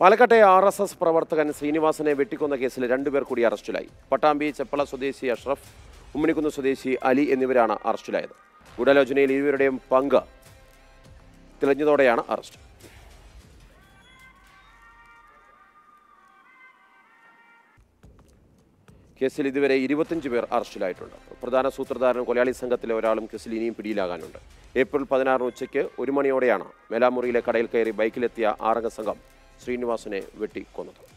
പാലക്കാട്ടെ R S S പ്രവർത്തകൻ ശ്രീനിവാസനെ വെട്ടിക്കൊന്ന കേസിൽ രണ്ടുപേർ കൂടി അറസ്റ്റിലായി പട്ടാമ്പി ചെപ്പള സ്വദേശി അഷ്റഫ് ഉമ്മണിക്കുന്ന് സ്വദേശി അലി എന്നിവരാണ് അറസ്റ്റിലായത് ഗൂഢാലോചനയിൽ ഇരുവരുടെയും പങ്ക് തെളിഞ്ഞതോടെയാണ് അറസ്റ്റ് കേസിൽ ഇതുവരെ ഇരുപത്തഞ്ച് പേർ അറസ്റ്റിലായിട്ടുണ്ട് പ്രധാന സൂത്രധാരൻ കൊലയാളി സംഘത്തിലെ ഒരാളും കേസിൽ ഇനിയും പിടിയിലാകാനുണ്ട് ഏപ്രിൽ പതിനാറിന് ഉച്ചയ്ക്ക് ഒരു മണിയോടെയാണ് മേലാമുറിയിലെ കടയിൽ കയറി ബൈക്കിലെത്തിയ ആറംഗ സംഘം ശ്രീനിവാസനെ വെട്ടിക്കൊന്നത്